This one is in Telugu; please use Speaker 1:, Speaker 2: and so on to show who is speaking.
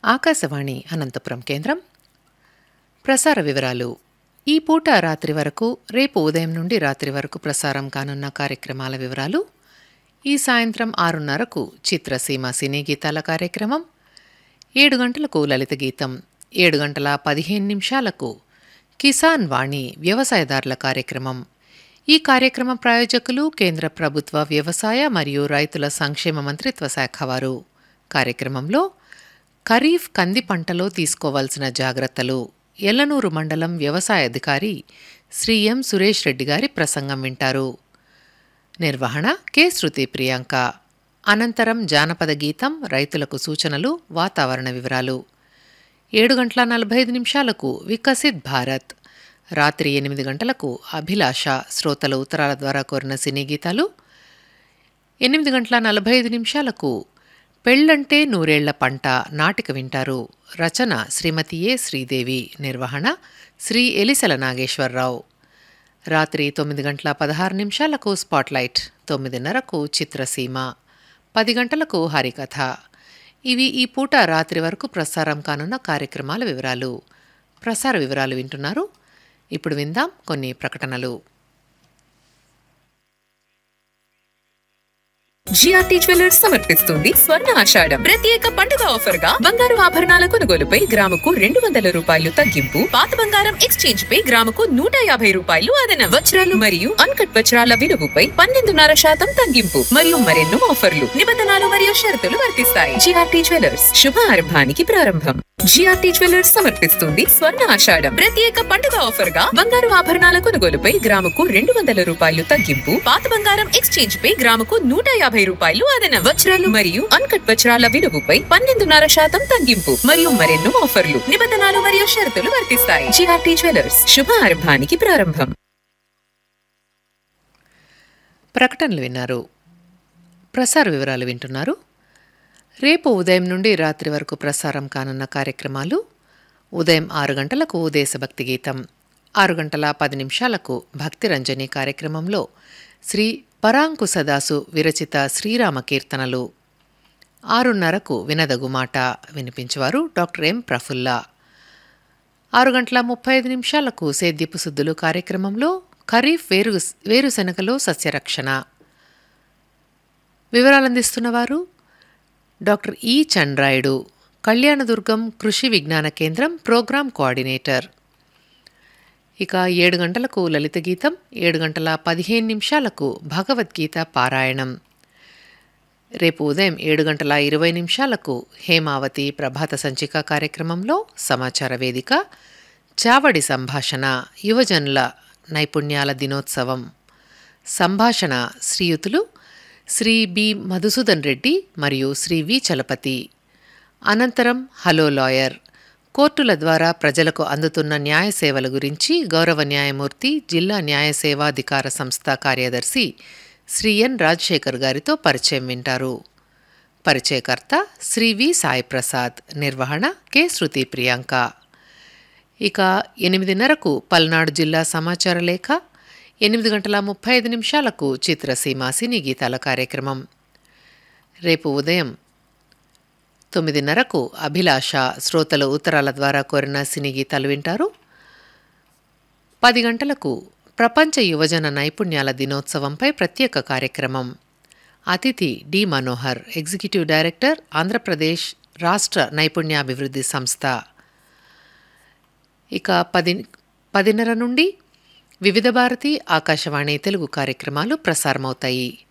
Speaker 1: ఆకాశవాణి అనంతపురం కేంద్రం ప్రసార వివరాలు ఈ పూట రాత్రి వరకు రేపు ఉదయం నుండి రాత్రి వరకు ప్రసారం కానున్న కార్యక్రమాల వివరాలు ఈ సాయంత్రం ఆరున్నరకు చిత్రసీమ సినీ గీతాల కార్యక్రమం ఏడు గంటలకు లలిత గీతం ఏడు గంటల పదిహేను నిమిషాలకు కిసాన్ వాణి వ్యవసాయదారుల కార్యక్రమం ఈ కార్యక్రమ ప్రాయోజకులు కేంద్ర ప్రభుత్వ వ్యవసాయ మరియు రైతుల సంక్షేమ మంత్రిత్వ శాఖ వారు కార్యక్రమంలో ఖరీఫ్ కంది పంటలో తీసుకోవాల్సిన జాగ్రత్తలు ఎల్లనూరు మండలం వ్యవసాయ అధికారి శ్రీ ఎం సురేష్ రెడ్డి గారి ప్రసంగం వింటారు నిర్వహణ కె శృతి ప్రియాంక అనంతరం జానపద గీతం రైతులకు సూచనలు వాతావరణ వివరాలు ఏడు గంటల నలభై ఐదు నిమిషాలకు వికసిత్ భారత్ రాత్రి ఎనిమిది గంటలకు అభిలాష శ్రోతల ఉత్తరాల ద్వారా కోరిన సినీ గీతాలు ఎనిమిది గంటల నలభై ఐదు నిమిషాలకు పెళ్ళంటే నూరేళ్ల పంట నాటిక వింటారు రచన శ్రీమతి ఏ శ్రీదేవి నిర్వహణ శ్రీ ఎలిసల నాగేశ్వరరావు రాత్రి తొమ్మిది గంటల పదహారు నిమిషాలకు స్పాట్లైట్ తొమ్మిదిన్నరకు చిత్రసీమ పది గంటలకు హరికథ ఇవి ఈ పూట రాత్రి వరకు ప్రసారం కానున్న కార్యక్రమాల వివరాలు ప్రసార వివరాలు వింటున్నారు ఇప్పుడు విందాం కొన్ని ప్రకటనలు
Speaker 2: జిఆర్టీ జ్యువెలర్స్ సమర్పిస్తుంది స్వర్ణ ఆషాఢం ప్రత్యేక పండుగ ఆఫర్ గా బంగారు ఆభరణాల కొనుగోలుపై గ్రాముకు రెండు వందల రూపాయలు తగ్గింపు పాత బంగారం ఎక్స్చేంజ్ పై గ్రాముకు నూట యాభై రూపాయలు అదనం వజ్రాలు మరియు అన్కట్ వజ్రాల విలువపై పన్నెండున్నర శాతం తగ్గింపు మరియు మరెన్నో ఆఫర్లు నిబంధనలు మరియు షరతులు వర్తిస్తాయి జిఆర్టీ జ్యువెలర్స్ శుభ ఆరంభానికి ప్రారంభం జిఆర్టీ జ్యువెలర్స్ సమర్పిస్తుంది స్వర్ణ ఆషాఢం ప్రత్యేక పండుగ ఆఫర్ గా బంగారు ఆభరణాల కొనుగోలుపై గ్రాముకు రెండు వందల రూపాయలు తగ్గింపు పాత బంగారం ఎక్స్చేంజ్ పై గ్రాముకు నూట యాభై రూపాయలు అదనం వజ్రాలు మరియు అన్కట్ వజ్రాల విలువపై పన్నెండున్నర శాతం తగ్గింపు మరియు మరెన్నో ఆఫర్లు నిబంధనలు మరియు షరతులు వర్తిస్తాయి జిఆర్టీ జ్యువెలర్స్ శుభ ఆరంభానికి ప్రారంభం
Speaker 1: ప్రకటనలు విన్నారు ప్రసార వివరాలు వింటున్నారు రేపు ఉదయం నుండి రాత్రి వరకు ప్రసారం కానున్న కార్యక్రమాలు ఉదయం ఆరు గంటలకు దేశభక్తి గీతం ఆరు గంటల పది నిమిషాలకు భక్తి రంజని కార్యక్రమంలో శ్రీ పరాంకుశదాసు విరచిత శ్రీరామ కీర్తనలు ఆరున్నరకు వినదగు మాట వినిపించేవారు డాక్టర్ ఎం ప్రఫుల్లా ఆరు గంటల ముప్పై ఐదు నిమిషాలకు సేద్యపు సుద్దులు కార్యక్రమంలో ఖరీఫ్ వేరు వేరుశెనగలో సస్యరక్షణ వివరాలందిస్తున్నవారు డాక్టర్ ఈ చంద్రాయుడు కళ్యాణదుర్గం కృషి విజ్ఞాన కేంద్రం ప్రోగ్రాం కోఆర్డినేటర్ ఇక ఏడు గంటలకు లలిత గీతం ఏడు గంటల పదిహేను నిమిషాలకు భగవద్గీత పారాయణం రేపు ఉదయం ఏడు గంటల ఇరవై నిమిషాలకు హేమావతి ప్రభాత సంచిక కార్యక్రమంలో సమాచార వేదిక చావడి సంభాషణ యువజనుల నైపుణ్యాల దినోత్సవం సంభాషణ శ్రీయుతులు శ్రీ బి మధుసూదన్ రెడ్డి మరియు శ్రీ వి చలపతి అనంతరం హలో లాయర్ కోర్టుల ద్వారా ప్రజలకు అందుతున్న న్యాయ సేవల గురించి గౌరవ న్యాయమూర్తి జిల్లా న్యాయ సేవాధికార సంస్థ కార్యదర్శి శ్రీ ఎన్ రాజశేఖర్ గారితో పరిచయం వింటారు పరిచయకర్త శ్రీ వి సాయి ప్రసాద్ నిర్వహణ కె శృతి ప్రియాంక ఇక ఎనిమిదిన్నరకు పల్నాడు జిల్లా సమాచార లేఖ ఎనిమిది గంటల ముప్పై ఐదు నిమిషాలకు చిత్రసీమ సినీ గీతాల కార్యక్రమం రేపు ఉదయం తొమ్మిదిన్నరకు అభిలాష శ్రోతలు ఉత్తరాల ద్వారా కోరిన సినీ గీతాలు వింటారు పది గంటలకు ప్రపంచ యువజన నైపుణ్యాల దినోత్సవంపై ప్రత్యేక కార్యక్రమం అతిథి D Manohar executive director Andhra Pradesh రాష్ట్ర నైపుణ్యాభివృద్ధి సంస్థ ఇక పది పదిన్నర నుండి వివిధ భారతి ఆకాశవాణి తెలుగు కార్యక్రమాలు ప్రసారమవుతాయి